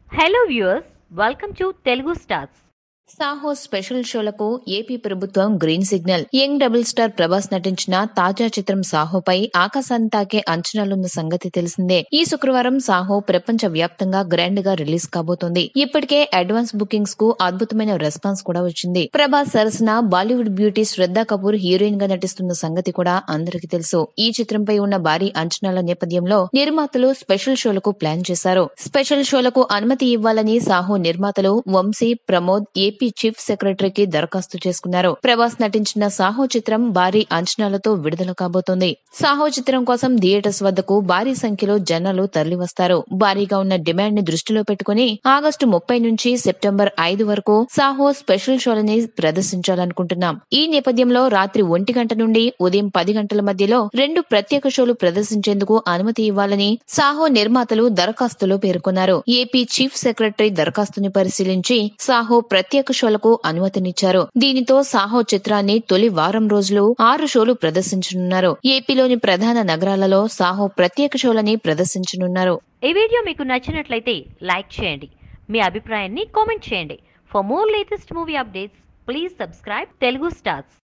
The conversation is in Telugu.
hello viewers welcome to Telugu stars Saaho special షోలకు ఏపీ ప్రభుత్వం green signal young double star Prabhas నటించిన తాజా చిత్రం సాహోపై ఆకాశాన్ని తాకే అంచనాలున్న సంగతి తెలిసిందే ఈ శుక్రవారం సాహో ప్రపంచ వ్యాప్తంగా గ్రాండ్ గా రిలీజ్ కాబోతోంది ఇప్పటికే అడ్వాన్స్ బుకింగ్స్ కు అద్భుతమైన రెస్పాన్స్ కూడా వచ్చింది ప్రభాస్ సరసన Bollywood beauty Shraddha Kapoor heroine గా నటిస్తున్న సంగతి కూడా అందరికీ తెలుసు ఈ చిత్రంపై ఉన్న భారీ అంచనాల నేపథ్యంలో నిర్మాతలు స్పెషల్ షోలకు ప్లాన్ చేశారు స్పెషల్ షోలకు అనుమతి ఇవ్వాలని సాహో నిర్మాతలు వంశీ ప్రమోద్ ఏపీ చీఫ్ సెక్రటరీకి దరఖాస్తు చేసుకున్నారు ప్రభాస్ నటించిన సాహో చిత్రం భారీ అంచనాలతో విడుదల కాబోతోంది సాహో చిత్రం కోసం థియేటర్స్ వద్దకు భారీ సంఖ్యలో జనాలు తరలివస్తారు భారీగా ఉన్న డిమాండ్ ని దృష్టిలో పెట్టుకుని ఆగస్టు ముప్పై నుంచి సెప్టెంబర్ ఐదు వరకు సాహో స్పెషల్ షోలని ప్రదర్శించాలనుకుంటున్నాం ఈ నేపథ్యంలో రాత్రి ఒంటి గంట నుండి ఉదయం పది గంటల మధ్యలో రెండు ప్రత్యేక షోలు ప్రదర్శించేందుకు అనుమతి ఇవ్వాలని సాహో నిర్మాతలు దరఖాస్తులో పేర్కొన్నారు ఏపీ చీఫ్ సెక్రటరీ దరఖాస్తుని పరిశీలించి సాహో ప్రత్యేక షోలకు అనుమతినిచ్చారు దీనితో సాహో చిత్రాన్ని తొలి వారం రోజులు ఆరు షోలు ప్రదర్శించనున్నారు ఏపీలోని ప్రధాన నగరాలలో సాహో ప్రత్యేక షోలని ప్రదర్శించనున్నారు ఈ వీడియో మీకు నచ్చినట్లయితే లైక్ చేయండి మీ అభిప్రాయాన్ని కామెంట్ చేయండి for more latest movie updates please subscribe Telugu stars